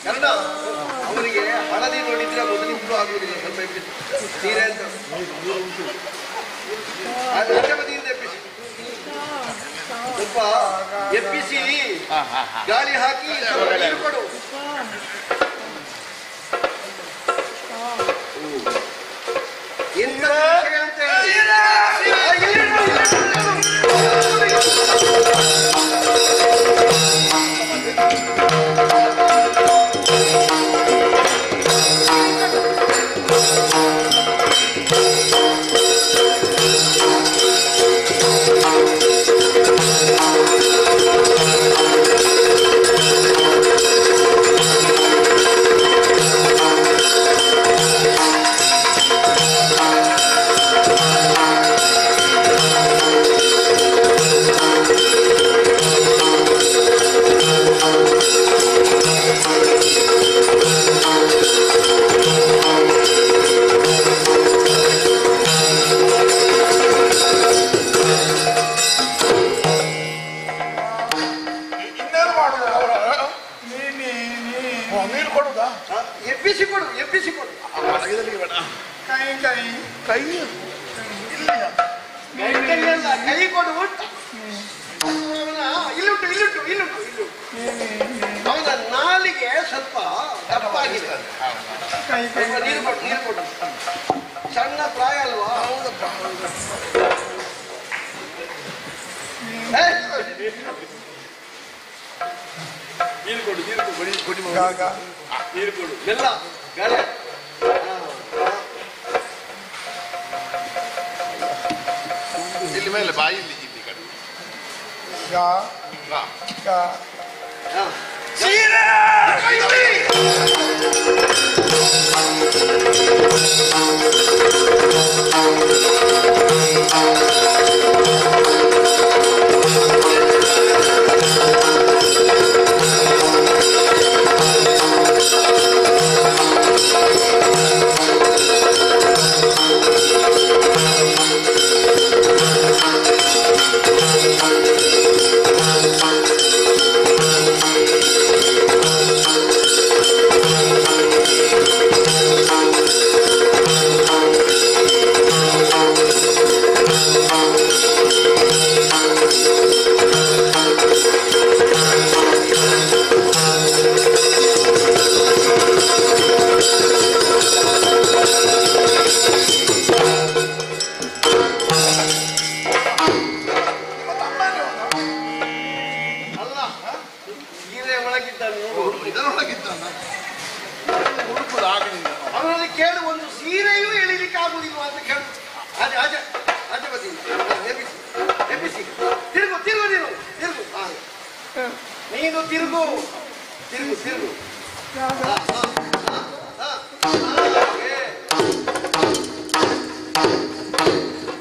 ಕನ್ನಡ ಅವರಿಗೆ ಹಳದಿ ನೋಡಿದ್ರೆ ಮೊದಲಿಂದಲೂ ಆಗುವುದಿಲ್ಲ ಸ್ವಲ್ಪ ಎಬ್ಬಿಸಿ ಸೀರೆ ಅಂತ ಅದು ಆಚೆ ಬದಿಯಿಂದ ಎಬ್ಬಿಸಿ ಸ್ವಲ್ಪ ಎಬ್ಬಿಸಿ ಗಾಳಿ ಹಾಕಿ ಸ್ವಲ್ಪ ನೀರು ಕೊಡು ಎಂತ ವಿಷಯ ಅಂತ ಹೇಳಿ? ಆ, ಇಲ್ಲಿಡು, ಇಲ್ಲಿಡು. ಇನ್ನೇನು ಮಾಡುದು ನೀರು ಕೊಡುದಾ ಆ, ಎಬ್ಬಿಸಿ ಕೊಡು ಎಬ್ಬಿಸಿ ಕೊಡು ಕೈ ಕೈ ಕೈ ಇಲ್ಲಿಯ ಕೈ ಕೈಯಲ್ಲ ಕೈ ಕೊಡು ಅಂತ. ಅವನ ಇಲ್ಲುಂಟು ಇಲ್ಲುಂಟು ಇಲ್ಲುಂಟು ಇಲ್ಲುಂಟು ಅವನ ನಾಲಿಗೆ ಸ್ವಲ್ಪ ದಪ್ಪಾಗಿದೆ ಕೈ ಕೈ ಸ್ವಲ್ಪ ನೀರು ಕೊಡು ನೀರು ಕೊಡು ಸಣ್ಣ ಪ್ರಾಯ ಅಲ್ವಾ ಏ, ನೀರು ಕೊಡು ನೀರು ಕೊಡು ಬಡಿ ಕೊಡಿ ಮಗ. ಗಾಗ ನೀರು ಕೊಡು ಬೆಲ್ಲ ಗಾಳಿ ಹಾ, ಹಾ. ಇಲ್ಲಿ ಮೇಲೆ ಬಾಯಲ್ಲಿ ಇಲ್ಲಿ ಕಡೆ ಗಾ ಬಾ. ಗಾ ಹಾ. ಅಲ್ಲ ಸೀರೆ ಒಳಗಿದ್ದಾನೆ ನೋಡು ಇದರೊಳಗಿದ್ದಾನ ಹುಡುಕುದು ಆಗಿನಿಂದ ಅವನಲ್ಲಿ ಕೇಳು ಒಂದು ಸೀರೆಯೂ ಎಳಿಲಿಕ್ಕೆ ಆಗುದಿಲ್ವಾ ಅಂತ ಕೇಳು ಅದೇ ಅದೇ ಅದೇ ಬದಿ ಎಬ್ಬಿಸಿ ಎಬ್ಬಿಸಿ ತಿರುಗು ತಿರುಗು ನೀನು ತಿರುಗು ಹಾ. ನೀನು ತಿರುಗು ತಿರುಗು ತಿರುಗು ಗಾಗ ಹಾ, ಹಾ, ಹಾ, ಹಾ, ಹಾಗೆ.